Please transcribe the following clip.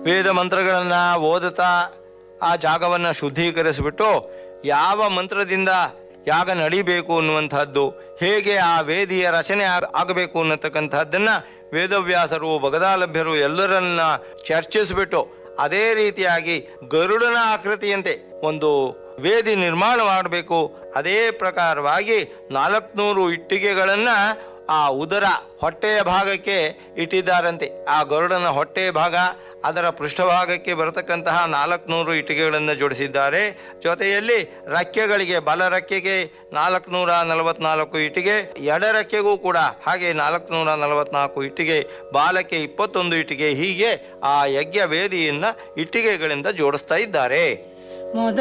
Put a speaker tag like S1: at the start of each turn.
S1: ವೇದ ಮಂತ್ರಗಳನ್ನು ಓದುತ್ತಾ ಆ ಜಾಗವನ್ನು ಶುದ್ಧೀಕರಿಸಿಬಿಟ್ಟು ಯಾವ ಮಂತ್ರದಿಂದ ಯಾಗ ನಡಿಬೇಕು ಅನ್ನುವಂಥದ್ದು ಹೇಗೆ ಆ ವೇದಿಯ ರಚನೆ ಆಗ- ಆಗಬೇಕು ಅನ್ನತಕ್ಕಂಥದ್ದನ್ನ ವೇದವ್ಯಾಸರು ಭಗದಾಲಭ್ಯರು ಎಲ್ಲರನ್ನ ಚರ್ಚಿಸಿಬಿಟ್ಟು ಅದೇ ರೀತಿಯಾಗಿ ಗರುಡನ ಆಕೃತಿಯಂತೆ ಒಂದು ವೇದಿ ನಿರ್ಮಾಣ ಮಾಡಬೇಕು ಅದೇ ಪ್ರಕಾರವಾಗಿ ನಾಲ್ಕುನೂರು ಇಟ್ಟಿಗೆಗಳನ್ನು ಆ ಉದರ ಹೊಟ್ಟೆಯ ಭಾಗಕ್ಕೆ ಇಟ್ಟಿದ್ದಾರಂತೆ ಆ ಗರುಡನ ಹೊಟ್ಟೆಯ ಭಾಗ ಅದರ ಪೃಷ್ಠಭಾಗಕ್ಕೆ ಬರತಕ್ಕಂತಹ ನಾಲ್ಕುನೂರು ಇಟ್ಟಿಗೆಗಳನ್ನು ಜೋಡಿಸಿದ್ದಾರೆ ಜೊತೆಯಲ್ಲಿ ರೆಕ್ಕೆಗಳಿಗೆ ಬಲ ರೆಕ್ಕೆಗೆ ನಾಲ್ಕುನೂರ ನಲವತ್ನಾಲ್ಕು ಇಟ್ಟಿಗೆ ಎಡ ರೆಕ್ಕೆಗೂ ಕೂಡ ಹಾಗೆ ನಾಲ್ಕುನೂರ ನಲವತ್ನಾಲ್ಕು ಇಟ್ಟಿಗೆ ಬಾಲಕ್ಕೆ ಇಪ್ಪತ್ತೊಂದು ಇಟ್ಟಿಗೆ ಹೀಗೆ ಆ ಯಜ್ಞ ವೇದಿಯನ್ನು ಇಟ್ಟಿಗೆಗಳಿಂದ ಜೋಡಿಸ್ತಾ ಇದ್ದಾರೆ
S2: ಮೊದ